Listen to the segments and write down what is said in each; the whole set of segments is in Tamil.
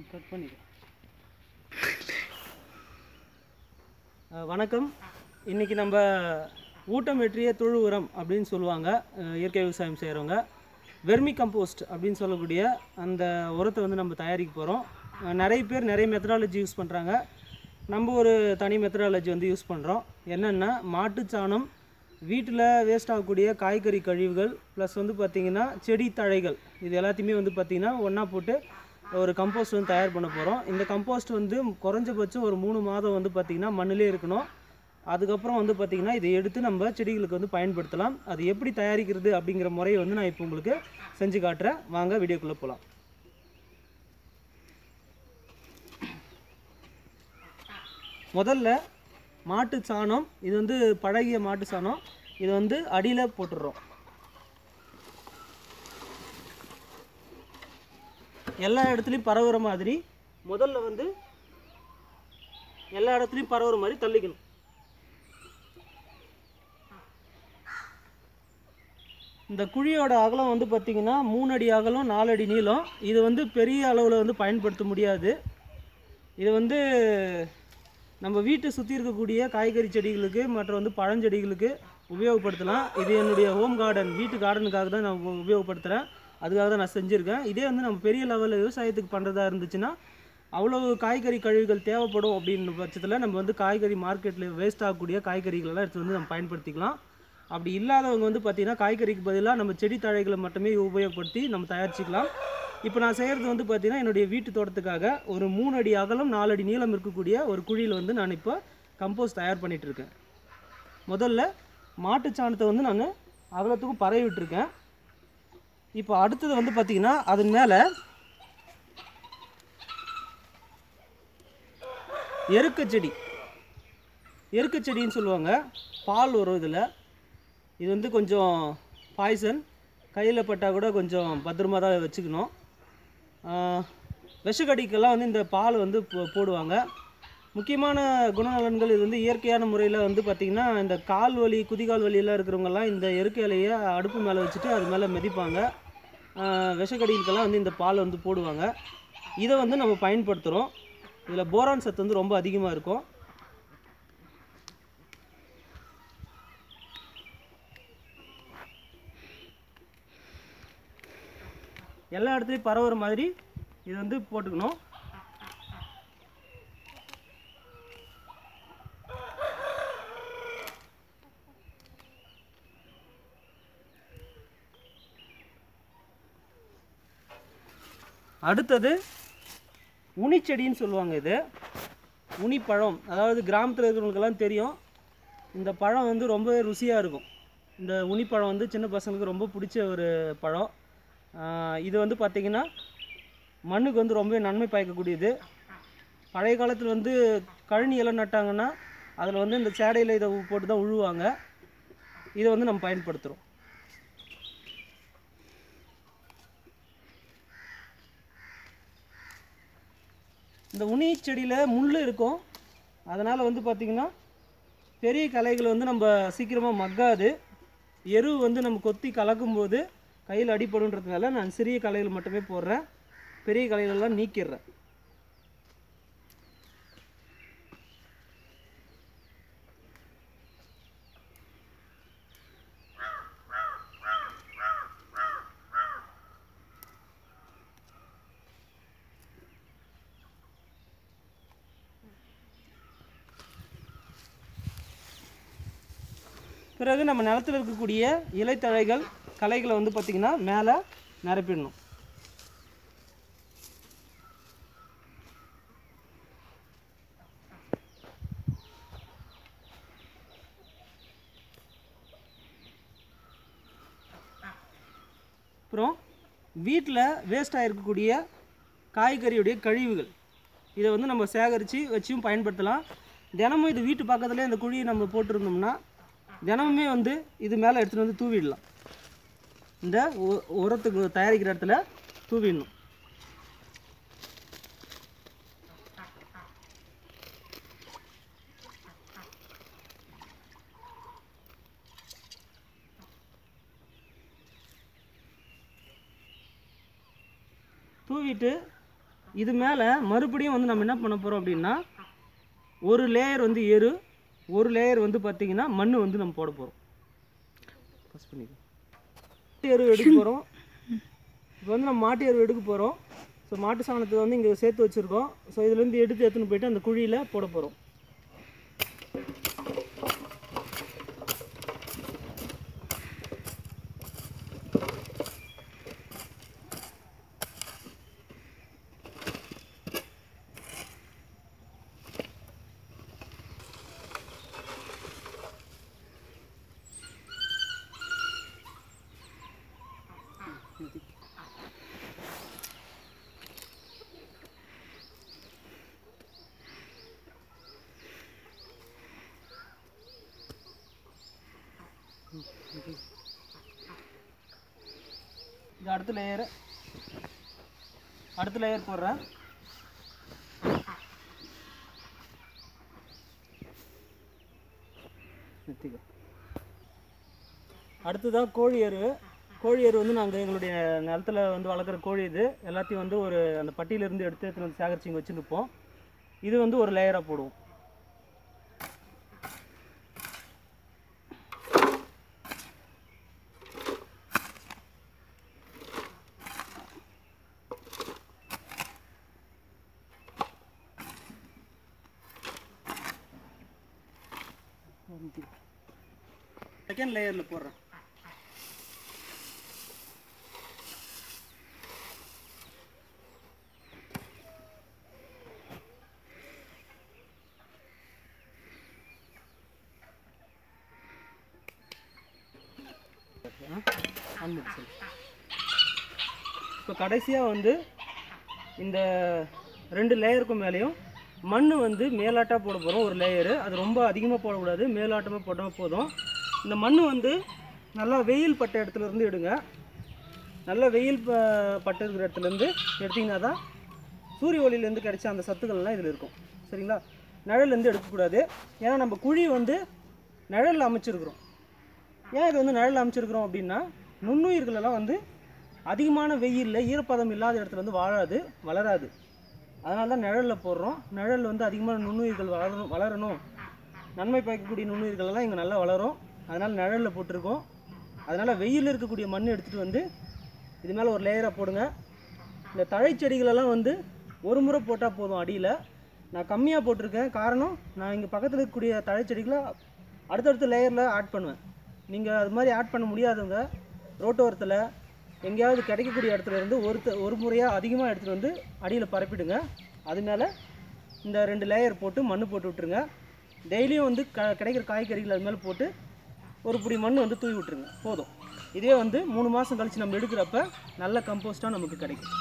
கட் பண்ணிக்க அஹ் வணக்கம் இன்றைக்கி நம்ம ஊட்டமேற்றிய தொழு உரம் அப்படின்னு சொல்லுவாங்க அஹ் இயற்கை விவசாயம் செய்கிறவங்க வெர்மி கம்போஸ்ட் அப்படின்னு சொல்லக்கூடிய அந்த உரத்தை வந்து நம்ம தயாரிக்க போகிறோம் நிறைய பேர் நிறைய மெத்தடாலஜி யூஸ் பண்ணுறாங்க நம்ம ஒரு தனி மெத்தடாலஜி வந்து யூஸ் பண்ணுறோம் என்னென்னா மாட்டுச்சாணம் வீட்டில் வேஸ்ட் ஆகக்கூடிய காய்கறி கழிவுகள் ப்ளஸ் வந்து பார்த்திங்கன்னா செடி தழைகள் இது எல்லாத்தையுமே வந்து பார்த்திங்கன்னா ஒன்றா போட்டு ஒரு கம்போஸ்ட் வந்து தயார் பண்ண போகிறோம் இந்த கம்போஸ்ட் வந்து குறைஞ்சபட்சம் ஒரு மூணு மாதம் வந்து பார்த்திங்கன்னா மண்ணிலே இருக்கணும் அதுக்கப்புறம் வந்து பார்த்திங்கன்னா இதை எடுத்து நம்ம செடிகளுக்கு வந்து பயன்படுத்தலாம் அது எப்படி தயாரிக்கிறது அப்படிங்கிற முறையை வந்து நான் இப்போ உங்களுக்கு செஞ்சு காட்டுறேன் வாங்க வீடியோக்குள்ளே போகலாம் முதல்ல மாட்டு சாணம் இது வந்து பழகிய மாட்டு சாணம் இது வந்து அடியில் போட்டுடுறோம் எல்லா இடத்துலையும் பரவுற மாதிரி முதல்ல வந்து எல்லா இடத்துலையும் பரவுற மாதிரி தள்ளிக்கணும் இந்த குழியோட அகலம் வந்து பார்த்திங்கன்னா மூணு அடி அகலம் நாலு அடி நீளம் இது வந்து பெரிய அளவில் வந்து பயன்படுத்த முடியாது இது வந்து நம்ம வீட்டை சுற்றி இருக்கக்கூடிய காய்கறி செடிகளுக்கு மற்ற வந்து பழஞ்செடிகளுக்கு உபயோகப்படுத்தலாம் இது என்னுடைய ஹோம் கார்டன் வீட்டு கார்டனுக்காக தான் நான் உப- உபயோகப்படுத்துகிறேன் அதுக்காக தான் நான் செஞ்சுருக்கேன் இதே வந்து நம்ம பெரிய லெவலில் விவசாயத்துக்கு பண்ணுறதா இருந்துச்சுன்னா அவ்வளவு காய்கறி கழிவுகள் தேவைப்படும் அப்படின்ற பட்சத்தில் நம்ம வந்து காய்கறி மார்க்கெட்டில் வேஸ்ட் ஆகக்கூடிய காய்கறிகளெல்லாம் எடுத்து வந்து நம்ம பயன்படுத்திக்கலாம் அப்படி இல்லாதவங்க வந்து பார்த்திங்கன்னா காய்கறிக்கு பதிலாக நம்ம செடி தழைகளை மட்டுமே உபயோகப்படுத்தி நம்ம தயாரிச்சுக்கலாம் இப்போ நான் செய்கிறது வந்து பார்த்திங்கன்னா என்னுடைய வீட்டு தோட்டத்துக்காக ஒரு மூணு அடி அகலம் நாலு அடி நீளம் இருக்கக்கூடிய ஒரு குழியில் வந்து நான் இப்போ கம்போஸ்ட் தயார் பண்ணிட்டு இருக்கேன் முதல்ல மாட்டுச் சாணத்தை வந்து நான் அகலத்துக்கும் பரவி விட்டுருக்கேன் இப்போ அடுத்தது வந்து பார்த்திங்கன்னா அதன் மேலே எருக்கச் செடி எருக்கச் செடின்னு சொல்லுவாங்க பால் வரும் இதில் இது வந்து கொஞ்சம் பாய்சன் கையில் பட்டால் கூட கொஞ்சம் பத்திரமா தான் வச்சுக்கணும் ஆஹ், விஷக்கடிக்கெல்லாம் வந்து இந்த பால் வந்து போ- போடுவாங்க முக்கியமான குணநலன்கள் இது வந்து இயற்கையான முறையில் வந்து பார்த்திங்கன்னா இந்த கால் வலி குதிகால் வலியெல்லாம் இருக்கிறவங்கெல்லாம் இந்த எருக்க இலையை அடுப்பு மேலே வச்சுட்டு அது மேலே மிதிப்பாங்க ஆஹ், விஷக்கடிகளுக்கெல்லாம் வந்து இந்த பால் வந்து போடுவாங்க இதை வந்து நம்ம பயன்படுத்துகிறோம் இதில் போரான் சத்து வந்து ரொம்ப அதிகமாக இருக்கும் எல்லா இடத்துலையும் பரவுற மாதிரி இது வந்து போட்டுக்கணும் அடுத்தது உனிச்செடின்னு சொல்லுவாங்க இது உனிப்பழம் அதாவது கிராமத்தில் இருக்கிறவங்களுக்கெல்லாம் தெரியும் இந்த பழம் வந்து ரொம்பவே ருசியாக இருக்கும் இந்த உனிப்பழம் வந்து சின்ன பசங்களுக்கு ரொம்ப பிடிச்ச ஒரு பழம் ஆஹ் இது வந்து பார்த்திங்கன்னா மண்ணுக்கு வந்து ரொம்பவே நன்மை பயக்கக்கூடியது பழைய காலத்தில் வந்து கழனி எல்லாம் நட்டாங்கன்னா அதில் வந்து இந்த சேடையில் இதை போட்டு தான் உழுவாங்க இதை வந்து நம்ம பயன்படுத்துகிறோம் இந்த உனி செடியில் முள் இருக்கும் அதனால் வந்து பார்த்திங்கன்னா பெரிய களைகள் வந்து நம்ம சீக்கிரமாக மக்காது எரு வந்து நம்ம கொத்தி கலக்கும்போது கையில் அடிப்படுன்றதுனால நான் சிறிய களைகள் மட்டுமே போடுறேன் பெரிய களைகளெல்லாம் நீக்கிடுறேன் பிறகு நம்ம நிலத்தில் இருக்கக்கூடிய இலைத்தழைகள் களைகளை வந்து பார்த்திங்கன்னா மேலே நிரப்பிடணும் அப்புறம் வீட்டில் வேஸ்ட் ஆகிருக்கக்கூடிய காய்கறியுடைய கழிவுகள் இதை வந்து நம்ம சேகரித்து வச்சும் பயன்படுத்தலாம் தினமும் இது வீட்டு பக்கத்துலேயே இந்த குழியை நம்ம போட்டிருந்தோம்னா தினமுமே வந்து இது மேலே எடுத்துகிட்டு வந்து தூவிடலாம் இந்த உ- உரத்துக்கு தயாரிக்கிற இடத்துல தூவிடணும் தூவிட்டு இது மேலே மறுபடியும் வந்து நம்ம என்ன பண்ண போகிறோம் அப்படின்னா ஒரு லேயர் வந்து எரு ஒரு லேயர் வந்து பார்த்திங்கன்னா மண் வந்து நம்ம போட போகிறோம் ப்ரெஸ் பண்ணிக்கோ மாட்டு எரு எடுக்க போகிறோம் இப்போ வந்து நம்ம மாட்டு எரு எடுக்க போகிறோம் ஸோ மாட்டு சாணத்தை வந்து இங்கே சேர்த்து வச்சுருக்கோம் ஸோ இதுலேருந்து எடுத்து எடுத்துன்னு போயிட்டு அந்த குழியில் போட போகிறோம் இது அடுத்த லேயர் அடுத்த லேயர் போடுறேன் நிறுத்திக்கோ அடுத்ததாக கோழி எரு கோழி எரு வந்து நாங்கள் எங்களுடைய நிலத்துல வந்து வளர்க்குற கோழி இது எல்லாத்தையும் வந்து ஒரு அந்த பட்டியிலேருந்து எடுத்து எடுத்துன்னு வந்து சேகரிச்சு இங்கே வச்சுருப்போம் இது வந்து ஒரு லேயராக போடுவோம் செகண்ட் லேயரில் போடுறேன் இப்போ கடைசியாக வந்து இந்த ரெண்டு லேயருக்கும் மேலேயும் மண் வந்து மேலாட்டாக போட போகிறோம் ஒரு லேயரு அது ரொம்ப அதிகமாக போடக்கூடாது மேலாட்டமாக போட்டால் போதும் இந்த மண் வந்து நல்லா வெயில் பட்ட இடத்துல இருந்து எடுங்க நல்லா வெயில் ப பட்ட இருக்கிற இடத்துலேருந்து எடுத்திங்கன்னா தான் சூரிய ஒளியிலேருந்து கிடைச்ச அந்த சத்துக்கள்லாம் இதில் இருக்கும் சரிங்களா நிழல்லேருந்து எடுக்கக்கூடாது ஏன்னா நம்ம குழி வந்து நிழலில் அமைச்சிருக்கிறோம் ஏன் இது வந்து நிழல் அமைச்சிருக்கிறோம் அப்படின்னா நுண்ணுயிர்கள் எல்லாம் வந்து அதிகமான வெயிலில் ஈரப்பதம் இல்லாத இடத்துல வந்து வாழாது வளராது அதனால தான் நிழலில் போடுறோம் நிழல் வந்து அதிகமான நுண்ணுயிர்கள் வளரணும் வளரணும் நன்மை பயக்கக்கூடிய நுண்ணுயிர்கள் எல்லாம் இங்கே நல்லா வளரும் அதனால் நிழலில் போட்டிருக்கோம் அதனால் வெயில் இருக்கக்கூடிய மண் எடுத்துகிட்டு வந்து இது மேலே ஒரு லேயராக போடுங்க இந்த தழை செடிகளெல்லாம் வந்து ஒரு முறை போட்டால் போதும் அடியில் நான் கம்மியாக போட்டிருக்கேன் காரணம் நான் இங்கே பக்கத்தில் இருக்கக்கூடிய தழை செடிகளை அடுத்தடுத்த லேயரில் ஆட் பண்ணுவேன் நீங்கள் அது மாதிரி ஆட் பண்ண முடியாதவங்க ரோட்டோரத்தில் எங்கேயாவது கிடைக்கக்கூடிய இடத்துல இருந்து ஒரு த- ஒரு முறையாக அதிகமாக எடுத்துகிட்டு வந்து அடியில் பரப்பிடுங்க அது மேலே இந்த ரெண்டு லேயர் போட்டு மண் போட்டு விட்ருங்க டெய்லியும் வந்து க கிடைக்கிற காய்கறிகள் அது மேலே போட்டு ஒரு பிடி மண் வந்து தூவி விட்ருங்க போதும் இதே வந்து மூணு மாதம் கழித்து நம்ம எடுக்கிறப்ப நல்ல கம்போஸ்ட்டாக நமக்கு கிடைக்கும்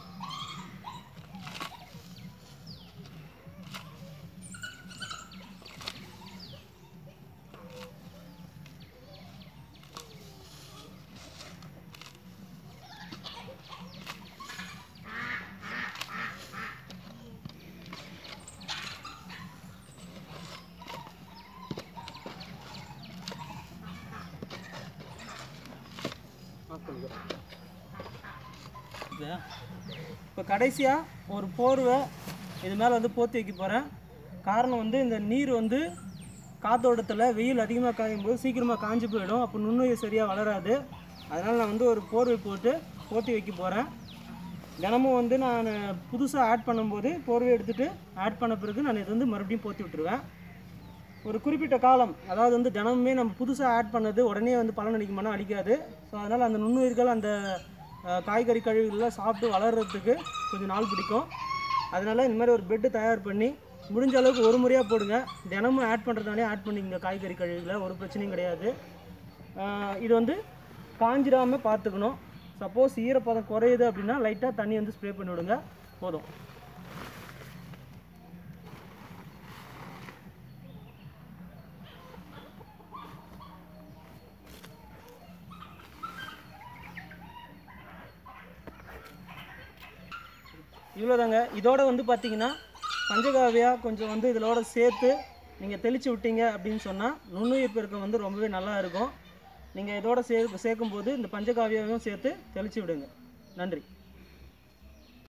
இப்போ கடைசியாக ஒரு போர்வை இது மேலே வந்து போத்தி வைக்க போகிறேன் காரணம் வந்து இந்த நீர் வந்து காத்தோட்டத்தில் வெயில் அதிகமாக காயும் போது சீக்கிரமாக காஞ்சு போயிடும் அப்போ நுண்ணுயிர் சரியாக வளராது அதனால் நான் வந்து ஒரு போர்வை போட்டு போத்தி வைக்க போகிறேன் தினமும் வந்து நான் புதுசாக ஆட் பண்ணும்போது போர்வை எடுத்துகிட்டு ஆட் பண்ண பிறகு நான் இது வந்து மறுபடியும் போத்தி விட்டுருவேன் ஒரு குறிப்பிட்ட காலம் அதாவது வந்து தினமுமே நம்ம புதுசாக ஆட் பண்ணது உடனே வந்து பலன் அளிக்குமானா அளிக்காது ஸோ அதனால் அந்த நுண்ணுயிர்கள் அந்த அஹ், காய்கறி கழிவுகள்லாம் சாப்பிட்டு வளர்கிறதுக்கு கொஞ்சம் நாள் பிடிக்கும் அதனால் இந்த மாதிரி ஒரு பெட்டு தயார் பண்ணி முடிஞ்ச அளவுக்கு ஒரு முறையாக போடுங்க தினமும் ஆட் பண்ணுறதுனாலே ஆட் பண்ணிங்க காய்கறி கழிவுகளை ஒரு பிரச்சனையும் கிடையாது அஹ், இது வந்து காஞ்சிடாமல் பார்த்துக்கணும் சப்போஸ் ஈரப்பதம் குறையுது அப்படின்னா லைட்டாக தண்ணி வந்து ஸ்ப்ரே பண்ணி விடுங்க போதும் இவ்வளோதாங்க இதோட வந்து பார்த்தீங்கன்னா பஞ்சகாவியா கொஞ்சம் வந்து இதோட சேர்த்து நீங்கள் தெளித்து விட்டீங்க அப்படின்னு சொன்னால் நுண்ணுயிர் பெருக்கம் வந்து ரொம்பவே நல்லா இருக்கும் நீங்கள் இதோட சே சேர்க்கும்போது இந்த பஞ்சகாவியாவையும் சேர்த்து தெளித்து விடுங்க நன்றி